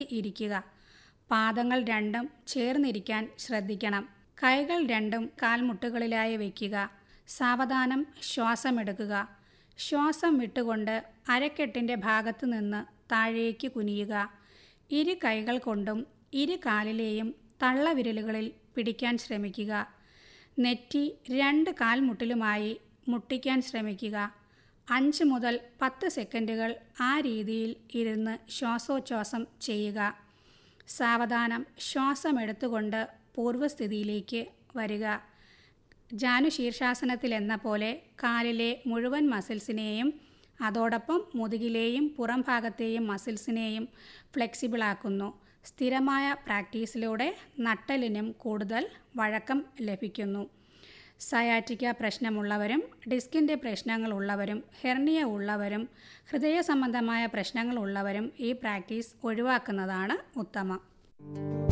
ഇരിക്കുക പാദങ്ങൾ രണ്ടും ചേർന്നിരിക്കാൻ ശ്രദ്ധിക്കണം കൈകൾ രണ്ടും കാൽമുട്ടുകളിലായി വയ്ക്കുക സാവധാനം ശ്വാസമെടുക്കുക ശ്വാസം വിട്ടുകൊണ്ട് അരക്കെട്ടിൻ്റെ ഭാഗത്തു നിന്ന് താഴേക്ക് കുനിയുക ഇരു കൈകൾ കൊണ്ടും ഇരു കാലിലെയും തള്ളവിരലുകളിൽ പിടിക്കാൻ ശ്രമിക്കുക നെറ്റി രണ്ട് കാൽമുട്ടിലുമായി മുട്ടിക്കാൻ ശ്രമിക്കുക അഞ്ച് മുതൽ പത്ത് സെക്കൻഡുകൾ ആ രീതിയിൽ ഇരുന്ന് ശ്വാസോച്ഛ്വാസം ചെയ്യുക സാവധാനം ശ്വാസമെടുത്തുകൊണ്ട് പൂർവ്വസ്ഥിതിയിലേക്ക് വരിക ജാനു ശീർഷാസനത്തിൽ എന്ന പോലെ കാലിലെ മുഴുവൻ മസിൽസിനെയും അതോടൊപ്പം മുതുകിലെയും പുറം ഭാഗത്തെയും മസിൽസിനെയും ഫ്ലെക്സിബിളാക്കുന്നു സ്ഥിരമായ പ്രാക്ടീസിലൂടെ നട്ടലിനും കൂടുതൽ വഴക്കം ലഭിക്കുന്നു സയാറ്റിക്ക പ്രശ്നമുള്ളവരും ഡിസ്കിൻ്റെ പ്രശ്നങ്ങളുള്ളവരും ഹെർണിയ ഉള്ളവരും ഹൃദയ സംബന്ധമായ പ്രശ്നങ്ങളുള്ളവരും ഈ പ്രാക്ടീസ് ഒഴിവാക്കുന്നതാണ് ഉത്തമം